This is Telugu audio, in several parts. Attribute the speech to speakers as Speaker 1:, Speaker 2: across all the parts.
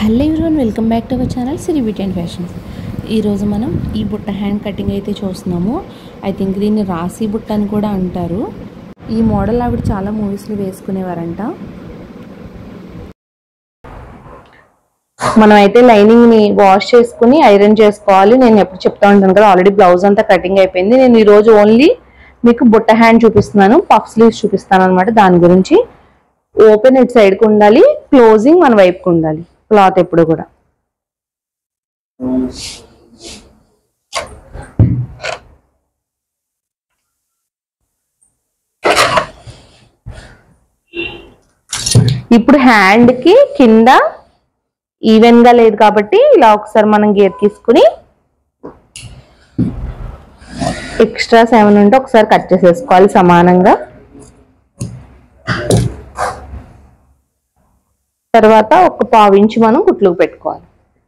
Speaker 1: hello everyone welcome back to our channel Siri beauty and fashions ఈరోజు మనం ఈ బుట్ట హ్యాండ్ కటింగ్ అయితే చూస్తున్నాము ఐ థింక్ దీన్ని రాసి బుట్ట అని కూడా అంటారు ఈ మోడల్ ఆవిడ చాలా మూవీస్లో వేసుకునేవారంట
Speaker 2: మనం అయితే లైనింగ్ ని వాష్ చేసుకుని ఐరన్ చేసుకోవాలి నేను ఎప్పుడు చెప్తా ఉంటాను కదా ఆల్రెడీ బ్లౌజ్ అంతా కటింగ్ అయిపోయింది నేను ఈ రోజు ఓన్లీ మీకు బుట్ట హ్యాండ్ చూపిస్తున్నాను పఫ్ స్లీవ్స్ చూపిస్తాను అనమాట దాని గురించి ఓపెన్ ఇటు సైడ్కి ఉండాలి క్లోజింగ్ మన వైపుకి ఉండాలి క్లాత్ ఎప్పుడు కూడా ఇప్పుడు హ్యాండ్ కి కింద ఈవెన్ గా లేదు కాబట్టి ఇలా ఒకసారి మనం గేర్ తీసుకుని ఎక్స్ట్రా సెవెన్ ఉంటే ఒకసారి కట్ చేసేసుకోవాలి సమానంగా తర్వాత ఒక పావు ఇంచు మనం కుట్లుకు పెట్టుకోవాలి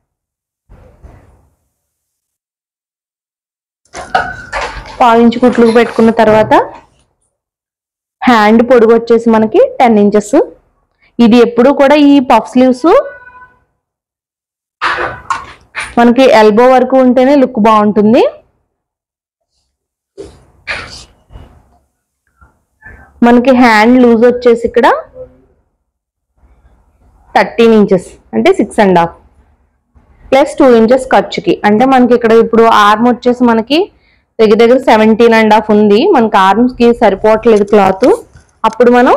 Speaker 2: పావు ఇంచు కుట్లుకు పెట్టుకున్న తర్వాత హ్యాండ్ పొడుగు వచ్చేసి మనకి టెన్ ఇంచెస్ ఇది ఎప్పుడు కూడా ఈ పఫ్ స్లీవ్స్ మనకి ఎల్బో వరకు ఉంటేనే లుక్ బాగుంటుంది మనకి హ్యాండ్ లూజ్ వచ్చేసి ఇక్కడ థర్టీన్ ఇంచెస్ అంటే six and half plus two inches ఖర్చుకి అంటే మనకి ఇక్కడ ఇప్పుడు ఆర్మ్ వచ్చేసి మనకి దగ్గర దగ్గర సెవెంటీన్ అండ్ హాఫ్ ఉంది మనకి arms కి సరిపోవట్లేదు క్లాత్ అప్పుడు మనం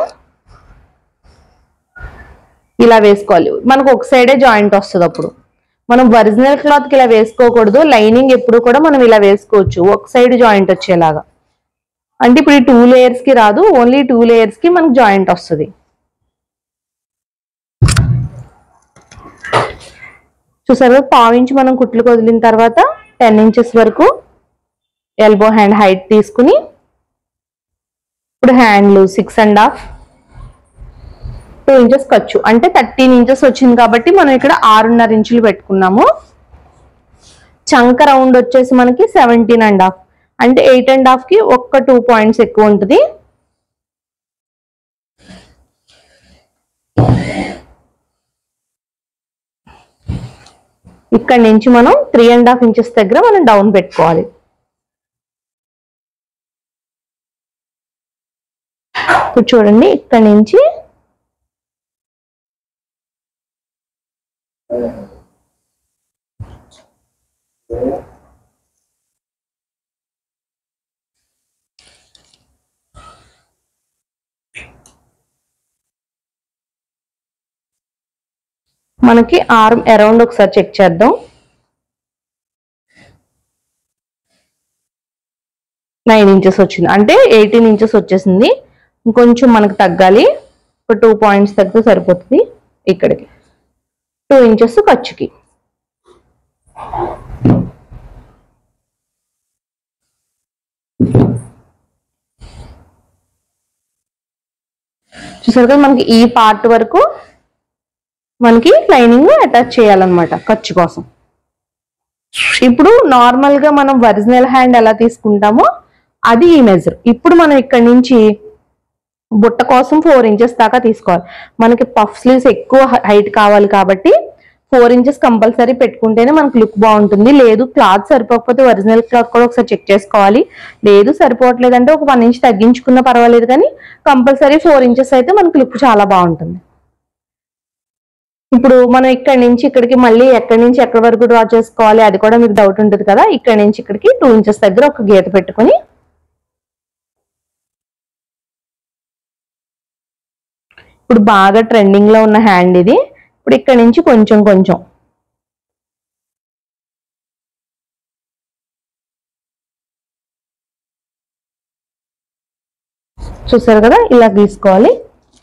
Speaker 2: ఇలా వేసుకోవాలి మనకు ఒక సైడే జాయింట్ వస్తుంది అప్పుడు మనం ఒరిజినల్ క్లాత్ కి ఇలా వేసుకోకూడదు లైనింగ్ ఎప్పుడు కూడా మనం ఇలా వేసుకోవచ్చు ఒక సైడ్ జాయింట్ వచ్చేలాగా అంటే ఇప్పుడు ఈ టూ లేయర్స్ కి రాదు ఓన్లీ టూ లేయర్స్ కి మనకు జాయింట్ వస్తుంది చూసారు పావించి మనం కుట్లు వదిలిన తర్వాత టెన్ ఇంచెస్ వరకు ఎల్బో హ్యాండ్ హైట్ తీసుకుని ఇప్పుడు హ్యాండ్లు six and half two inches ఖర్చు అంటే థర్టీన్ ఇంచెస్ వచ్చింది కాబట్టి మనం ఇక్కడ ఆరున్నర ఇంచులు పెట్టుకున్నాము చంక రౌండ్ వచ్చేసి మనకి సెవెంటీన్ అండ్ హాఫ్ అంటే ఎయిట్ అండ్ హాఫ్ కి ఒక్క టూ పాయింట్స్ ఎక్కువ ఉంటుంది ఇక్కడ నుంచి మనం త్రీ అండ్ హాఫ్ ఇంచెస్ దగ్గర మనం డౌన్ పెట్టుకోవాలి ఇప్పుడు చూడండి ఇక్కడ నుంచి మనకి ఆర్మ్ అరౌండ్ ఒకసారి చెక్ చేద్దాం నైన్ ఇంచెస్ వచ్చింది అంటే ఎయిటీన్ ఇంచెస్ వచ్చేసింది ఇంకొంచెం మనకు తగ్గాలి ఒక టూ పాయింట్స్ తగ్గితే సరిపోతుంది ఇక్కడికి టూ ఇంచెస్ ఖర్చుకి చూసారు కదా మనకి ఈ పార్ట్ వరకు మనకి లైనింగ్ అటాచ్ చేయాలన్నమాట ఖర్చు కోసం ఇప్పుడు నార్మల్ గా మనం ఒరిజినల్ హ్యాండ్ ఎలా తీసుకుంటామో అది ఈ మెజర్ ఇప్పుడు మనం ఇక్కడ నుంచి బుట్ట కోసం ఫోర్ ఇంచెస్ దాకా తీసుకోవాలి మనకి పఫ్ స్లీవ్స్ ఎక్కువ హైట్ కావాలి కాబట్టి ఫోర్ ఇంచెస్ కంపల్సరీ పెట్టుకుంటేనే మనకి లుక్ బాగుంటుంది లేదు క్లాత్ సరిపోకపోతే ఒరిజినల్ క్లాత్ కూడా ఒకసారి చెక్ చేసుకోవాలి లేదు సరిపోవట్లేదు అంటే ఒక వన్ ఇంచ్ తగ్గించుకున్నా పర్వాలేదు కానీ కంపల్సరీ ఫోర్ ఇంచెస్ అయితే మనకి లుక్ చాలా బాగుంటుంది ఇప్పుడు మనం ఇక్కడ నుంచి ఇక్కడికి మళ్ళీ ఎక్కడి నుంచి ఎక్కడి వరకు డ్రా చేసుకోవాలి అది కూడా మీకు డౌట్ ఉంటుంది కదా ఇక్కడ నుంచి ఇక్కడికి టూ ఇంచెస్ దగ్గర ఒక గీత పెట్టుకొని ఇప్పుడు బాగా ట్రెండింగ్ లో ఉన్న హ్యాండ్ ఇది ఇప్పుడు ఇక్కడ నుంచి కొంచెం కొంచెం చూసారు కదా ఇలా గీసుకోవాలి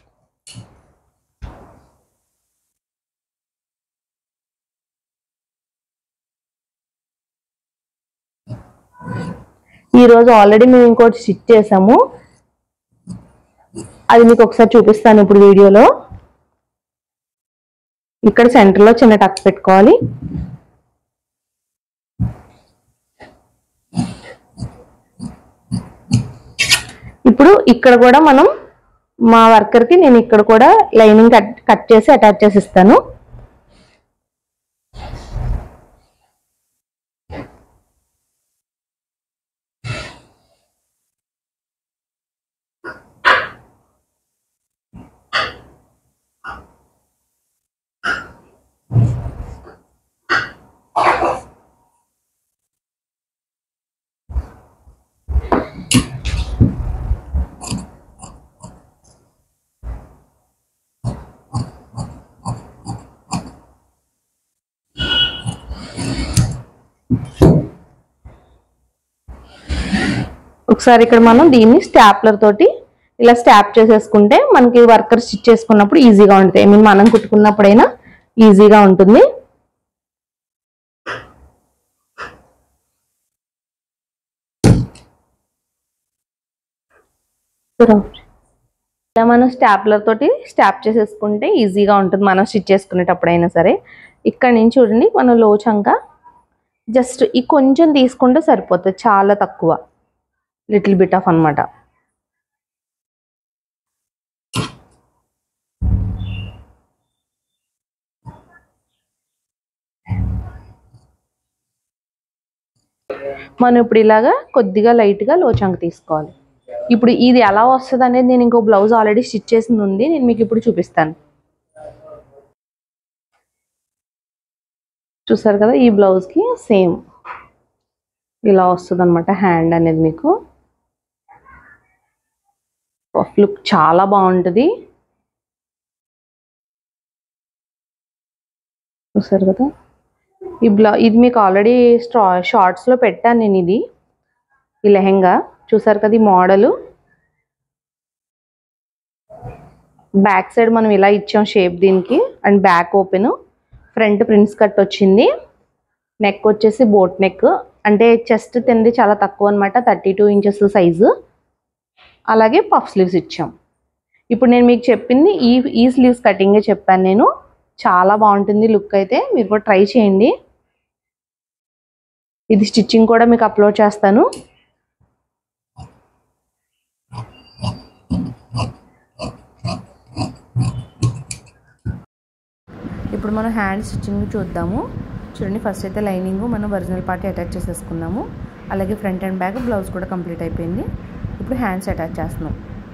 Speaker 2: ఈ రోజు ఆల్రెడీ మేము ఇంకోటి స్టిచ్ చేసాము అది మీకు ఒకసారి చూపిస్తాను ఇప్పుడు వీడియోలో ఇక్కడ సెంటర్ లో చిన్న టక్ పెట్టుకోవాలి ఇప్పుడు ఇక్కడ కూడా మనం మా వర్కర్ కి నేను ఇక్కడ కూడా లైనింగ్ కట్ కట్ చేసి అటాచ్ చేసి ఇస్తాను ఒకసారి ఇక్కడ మనం దీన్ని స్టాప్లర్ తోటి ఇలా స్టాప్ చేసేసుకుంటే మనకి వర్కర్ స్టిచ్ చేసుకున్నప్పుడు ఈజీగా ఉంటుంది ఐ మీన్ మనం కుట్టుకున్నప్పుడైనా ఈజీగా ఉంటుంది ఇలా మనం స్టాప్లర్ తోటి స్టాప్ చేసేసుకుంటే ఈజీగా ఉంటుంది మనం స్టిచ్ చేసుకునేటప్పుడు అయినా సరే ఇక్కడ నుంచి చూడండి మనం లోచంక జస్ట్ ఈ కొంచెం తీసుకుంటే సరిపోతుంది చాలా తక్కువ లిటిల్ బిట్ ఆఫ్ అన్నమాట మనం ఇప్పుడు ఇలాగా కొద్దిగా లైట్గా లోచంక తీసుకోవాలి ఇప్పుడు ఇది ఎలా వస్తుంది అనేది నేను ఇంకో బ్లౌజ్ ఆల్రెడీ స్టిచ్ చేసింది ఉంది నేను మీకు ఇప్పుడు చూపిస్తాను చూసారు కదా ఈ బ్లౌజ్కి సేమ్ ఇలా వస్తుంది అనమాట హ్యాండ్ అనేది మీకు పఫ్ లుక్ చాలా బాగుంటుంది చూసారు కదా ఈ బ్లౌ ఇది మీకు ఆల్రెడీ స్టా షార్ట్స్లో పెట్టాను నేను ఇది ఈ లెహెంగా చూసారు కదా ఈ మోడలు బ్యాక్ సైడ్ మనం ఇలా ఇచ్చాం షేప్ దీనికి and back open front prince cut వచ్చింది నెక్ వచ్చేసి బోట్ నెక్ అంటే చెస్ట్ తింది చాలా తక్కువ అనమాట థర్టీ టూ ఇంచెస్ సైజు అలాగే పఫ్ స్లీవ్స్ ఇచ్చాం ఇప్పుడు నేను మీకు చెప్పింది ఈ ఈ స్లీవ్స్ కటింగే చెప్పాను నేను చాలా బాగుంటుంది లుక్ అయితే మీరు కూడా ట్రై చేయండి ఇది స్టిచ్చింగ్ కూడా మీకు అప్లోడ్ చేస్తాను
Speaker 1: ఇప్పుడు మనం హ్యాండ్ స్టిచ్చింగ్ చూద్దాము చూడండి ఫస్ట్ అయితే లైనింగ్ మనం ఒరిజినల్ పార్ట్ అటాచ్ చేసేసుకున్నాము అలాగే ఫ్రంట్ అండ్ బ్యాక్ బ్లౌజ్ కూడా కంప్లీట్ అయిపోయింది ఇప్పుడు హ్యాండ్స్ అటాచ్ చేస్తున్నాం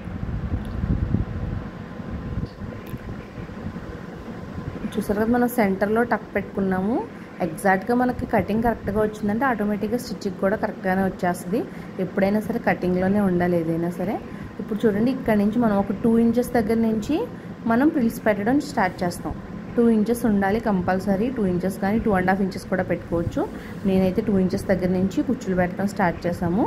Speaker 1: చూసారు కదా మనం సెంటర్లో టక్ పెట్టుకున్నాము ఎగ్జాక్ట్గా మనకి కటింగ్ కరెక్ట్గా వచ్చిందంటే ఆటోమేటిక్గా స్టిచ్చింగ్ కూడా కరెక్ట్గానే వచ్చేస్తుంది ఎప్పుడైనా సరే కటింగ్లోనే ఉండాలి ఏదైనా సరే ఇప్పుడు చూడండి ఇక్కడ నుంచి మనం ఒక టూ ఇంచెస్ దగ్గర నుంచి మనం ప్రిల్స్ పెట్టడం స్టార్ట్ చేస్తాం టూ ఇంచెస్ ఉండాలి కంపల్సరీ టూ ఇంచెస్ కానీ టూ అండ్ హాఫ్ ఇంచెస్ కూడా పెట్టుకోవచ్చు నేనైతే టూ ఇంచెస్ దగ్గర నుంచి కుచ్చులు పెట్టడం స్టార్ట్ చేసాము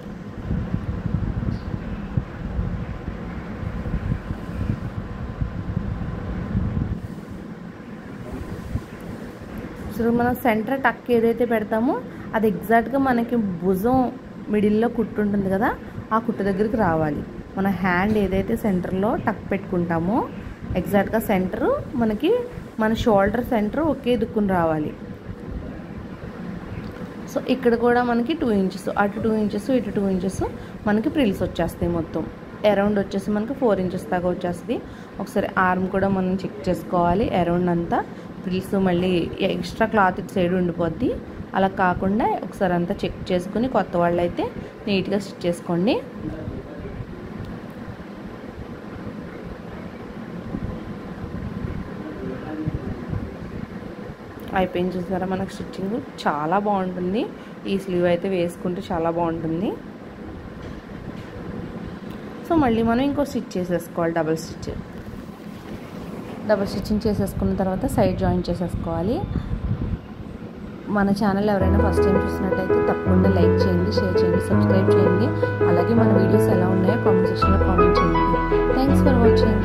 Speaker 1: సో మనం సెంటర్ టక్ ఏదైతే పెడతామో అది ఎగ్జాక్ట్గా మనకి భుజం మిడిల్లో కుట్టు ఉంటుంది కదా ఆ కుట్టు దగ్గరికి రావాలి మన హ్యాండ్ ఏదైతే సెంటర్లో టక్ పెట్టుకుంటామో ఎగ్జాక్ట్గా సెంటర్ మనకి మన షోల్డర్ సెంటర్ ఒకే దుక్కుని రావాలి సో ఇక్కడ కూడా మనకి టూ ఇంచెస్ అటు టూ ఇంచెస్ ఇటు టూ ఇంచెస్ మనకి ప్రిల్స్ వచ్చేస్తాయి మొత్తం అరౌండ్ వచ్చేసి మనకి ఫోర్ ఇంచెస్ దాకా వచ్చేస్తుంది ఒకసారి ఆర్మ్ కూడా మనం చెక్ చేసుకోవాలి అరౌండ్ అంతా ప్రిల్స్ మళ్ళీ ఎక్స్ట్రా క్లాత్ ఇటు సైడ్ ఉండిపోద్ది అలా కాకుండా ఒకసారి అంతా చెక్ చేసుకుని కొత్త వాళ్ళు అయితే నీట్గా స్టిచ్ చేసుకోండి అయిపోయింది చూసారా మనకు స్టిచ్చింగ్ చాలా బాగుంటుంది ఈ స్లీవ్ అయితే వేసుకుంటే చాలా బాగుంటుంది సో మళ్ళీ మనం ఇంకో స్టిచ్ చేసేసుకోవాలి డబల్ స్టిచ్ డబల్ స్టిచ్చింగ్ చేసేసుకున్న తర్వాత సైడ్ జాయిన్ చేసేసుకోవాలి మన ఛానల్ ఎవరైనా ఫస్ట్ టైం చూసినట్టయితే తప్పకుండా లైక్ చేయండి షేర్ చేయండి సబ్స్క్రైబ్ చేయండి అలాగే మన వీడియోస్ ఎలా ఉన్నాయో కామెంట్ సెక్షన్లో కామెంట్ చేయండి థ్యాంక్స్ ఫర్ వాచింగ్